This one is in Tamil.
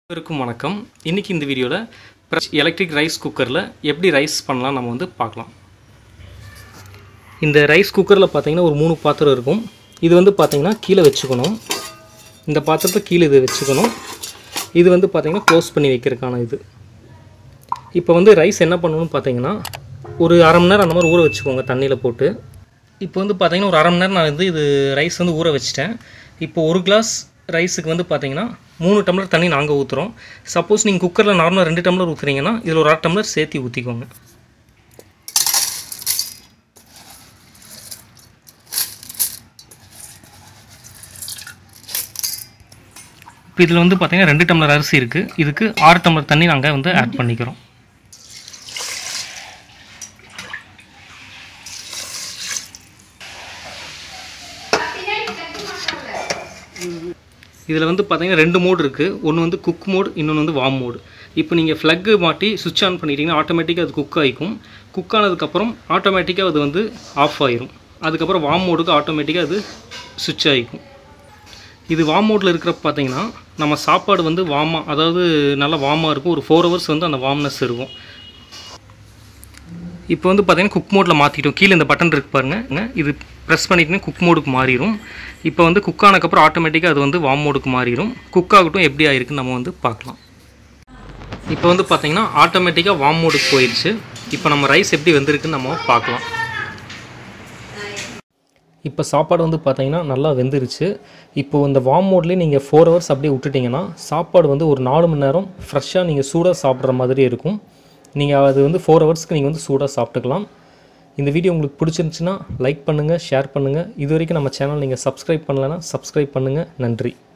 அனைவருக்கும் வணக்கம் இன்றைக்கி இந்த வீடியோவில் எலக்ட்ரிக் ரைஸ் குக்கரில் எப்படி ரைஸ் பண்ணலாம் நம்ம வந்து பார்க்கலாம் இந்த ரைஸ் குக்கரில் பார்த்தீங்கன்னா ஒரு மூணு பாத்திரம் இருக்கும் இது வந்து பார்த்தீங்கன்னா கீழே வச்சுக்கணும் இந்த பாத்திரத்தை கீழே இது வச்சுக்கணும் இது வந்து பார்த்தீங்கன்னா க்ளோஸ் பண்ணி வைக்கிறதுக்கான இது இப்போ வந்து ரைஸ் என்ன பண்ணணும்னு பார்த்தீங்கன்னா ஒரு அரை மணி நேரம் அந்த மாதிரி ஊற வச்சுக்கோங்க தண்ணியில் போட்டு இப்போ வந்து பார்த்தீங்கன்னா ஒரு அரை மணி நேரம் நான் வந்து இது ரைஸ் வந்து ஊற வச்சிட்டேன் இப்போ ஒரு கிளாஸ் ரைஸுக்கு வந்து பார்த்தீங்கன்னா மூணு டம்ளர் தண்ணி நாங்கள் ஊற்றுறோம் சப்போஸ் நீங்கள் குக்கரில் நார்மலாக ரெண்டு டம்ளர் ஊற்றுறீங்கன்னா இதில் ஒரு அரை டம்ளர் சேர்த்து ஊற்றிக்கோங்க இப்போ இதில் வந்து பார்த்தீங்கன்னா ரெண்டு டம்ளர் அரிசி இருக்குது இதுக்கு ஆறு டம்ளர் தண்ணி நாங்கள் வந்து ஆட் பண்ணிக்கிறோம் இதில் வந்து பார்த்தீங்கன்னா ரெண்டு மோடு இருக்குது ஒன்று வந்து குக் மோட் இன்னொன்று வந்து வார்ம் மோடு இப்போ நீங்கள் ஃப்ளக்கு மாட்டி சுவிட்ச் ஆன் பண்ணிட்டீங்கன்னா ஆட்டோமேட்டிக்காக அது குக் ஆகிக்கும் குக் ஆனதுக்கப்புறம் ஆட்டோமேட்டிக்காக அது வந்து ஆஃப் ஆயிரும் அதுக்கப்புறம் வார்ம் மோடுக்கு ஆட்டோமேட்டிக்காக அது சுவிட்ச் ஆகிக்கும் இது வார்ம் மோடில் இருக்கிறப்ப பார்த்தீங்கன்னா நம்ம சாப்பாடு வந்து வார்மாக அதாவது நல்லா வார்மாக இருக்கும் ஒரு ஃபோர் ஹவர்ஸ் வந்து அந்த வார்ம்னஸ் இருக்கும் இப்போ வந்து பார்த்தீங்கன்னா குக் மோடில் மாற்றிட்டோம் கீழே இந்த பட்டன் இருக்கு பாருங்க இது ப்ரெஸ் பண்ணிட்டீங்கன்னா குக் மோடுக்கு மாறிடும் இப்போ வந்து குக் ஆனதுக்கப்புறம் ஆட்டோமேட்டிக்காக அது வந்து வார்ம் மோடுக்கு மாறிடும் குக் ஆகட்டும் எப்படி ஆயிருக்குன்னு நம்ம வந்து பார்க்கலாம் இப்போ வந்து பார்த்தீங்கன்னா ஆட்டோமேட்டிக்காக வார்ம் மோடுக்கு போயிடுச்சு இப்போ நம்ம ரைஸ் எப்படி வெந்திருக்குன்னு நம்ம பார்க்கலாம் இப்போ சாப்பாடு வந்து பார்த்தீங்கன்னா நல்லா வெந்துருச்சு இப்போது இந்த வார்ம் மோட்லேயே நீங்கள் ஃபோர் ஹவர்ஸ் அப்படியே விட்டுட்டிங்கன்னா சாப்பாடு வந்து ஒரு நாலு மணி நேரம் ஃப்ரெஷ்ஷாக நீங்கள் சூடாக சாப்பிட்ற மாதிரி இருக்கும் நீங்கள் அது வந்து ஃபோர் ஹவர்ஸ்க்கு நீங்கள் வந்து சூடாக சாப்பிட்டுக்கலாம் இந்த வீடியோ உங்களுக்கு பிடிச்சிருந்துச்சுன்னா லைக் பண்ணுங்கள் ஷேர் பண்ணுங்கள் இது வரைக்கும் நம்ம சேனல் நீங்கள் சப்ஸ்கிரைப் பண்ணலைன்னா சப்ஸ்கிரைப் பண்ணுங்கள் நன்றி